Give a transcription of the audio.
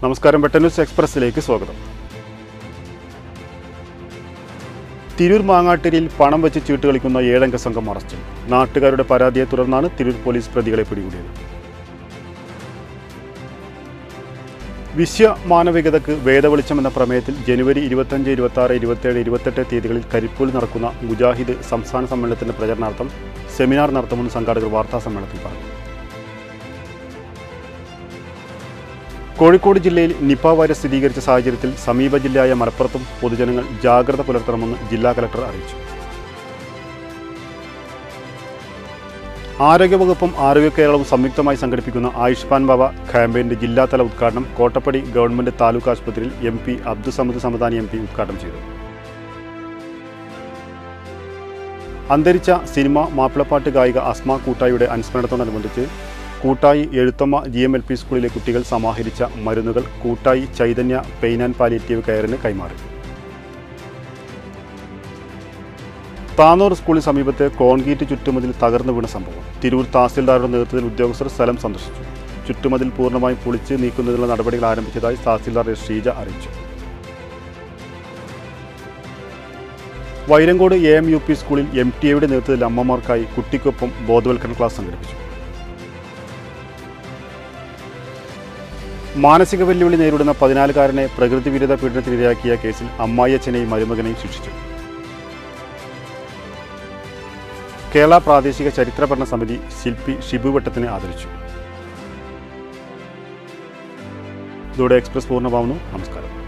നമസ്കാരം വെട്ടൻ ന്യൂസ് എക്സ്പ്രസിലേക്ക് സ്വാഗതം തിരൂർ മാങ്ങാട്ടിരിയിൽ പണം വെച്ച് ചീട്ട് കളിക്കുന്ന ഏഴംഗ സംഘം അറസ്റ്റിൽ നാട്ടുകാരുടെ പരാതിയെ തുടർന്നാണ് തിരൂർ പോലീസ് പ്രതികളെ പിടികൂടിയത് വിശ്വ മാനവികതയ്ക്ക് വേദവെളിച്ചം എന്ന പ്രമേയത്തിൽ ജനുവരി ഇരുപത്തഞ്ച് ഇരുപത്തി ആറ് ഇരുപത്തേഴ് ഇരുപത്തെട്ട് തീയതികളിൽ കരിപ്പൂരിൽ നടക്കുന്ന മുജാഹിദ് സംസ്ഥാന സമ്മേളനത്തിന്റെ പ്രചരണാർത്ഥം സെമിനാർ നടത്തുമെന്ന് സംഘാടകർ വാർത്താ സമ്മേളനത്തിൽ പറഞ്ഞു കോഴിക്കോട് ജില്ലയിൽ നിപ വൈറസ് സ്ഥിരീകരിച്ച സാഹചര്യത്തിൽ സമീപ ജില്ലയായ മലപ്പുറത്തും പൊതുജനങ്ങൾ ജാഗ്രത പുലർത്തണമെന്ന് ജില്ലാ കലക്ടർ അറിയിച്ചു ആരോഗ്യവകുപ്പും ആരോഗ്യ കേരളവും സംയുക്തമായി സംഘടിപ്പിക്കുന്ന ആയുഷ്മാൻ ഭവ ക്യാമ്പയിന്റെ ജില്ലാതല ഉദ്ഘാടനം കോട്ടപ്പടി ഗവൺമെന്റ് താലൂക്ക് ആശുപത്രിയിൽ M P Abdussamad Samadani M P ഉദ്ഘാടനം ചെയ്തു അന്തരിച്ച സിനിമ മാപ്പിളപ്പാട്ട് ഗായിക അസ്മ കൂട്ടായിയുടെ അനുസ്മരണത്തോടനുബന്ധിച്ച് Koottayi Ezhuthamma G M L P സ്കൂളിലെ കുട്ടികൾ സമാഹരിച്ച മരുന്നുകൾ Koottayi Chaitanya pain and palliative കെയറിന് കൈമാറി താനൂർ സ്കൂളിന് സമീപത്തെ കോൺക്രീറ്റ് ചുറ്റുമതിൽ തകർന്നു വീണ സംഭവം തിരൂർ തഹസിൽദാരുടെ നേതൃത്വത്തിൽ ഉദ്യോഗസ്ഥർ സ്ഥലം സന്ദർശിച്ചു ചുറ്റുമതിൽ പൂർണ്ണമായും പൊളിച്ച് നീക്കുന്നതിനുള്ള നടപടികൾ ആരംഭിച്ചതായി തഹസിൽദാർ എസ് ഷീജ അറിയിച്ചു Vairankode A M U P സ്കൂളിൽ എം ടി എയുടെ നേതൃത്വത്തിൽ അമ്മമാർക്കായി കുട്ടിക്കൊപ്പം ബോധവൽക്കരണ ക്ലാസ് സംഘടിപ്പിച്ചു മാനസിക വെല്ലുവിളി നേരിടുന്ന പതിനാലുകാരനെ പ്രകൃതി വിരുദ്ധ പീഡനത്തിനിരയാക്കിയ കേസിൽ അമ്മായിയച്ഛനെയും മരുമകനെയും ശിക്ഷിച്ചു കേരള പ്രാദേശിക ചരിത്ര പഠന സമിതി ശില്പി ഷിബു വട്ടത്തിനെ ആദരിച്ചു ഇതോടെ എക്സ്പ്രസ് പൂർണ്ണമാവുന്നു നമസ്കാരം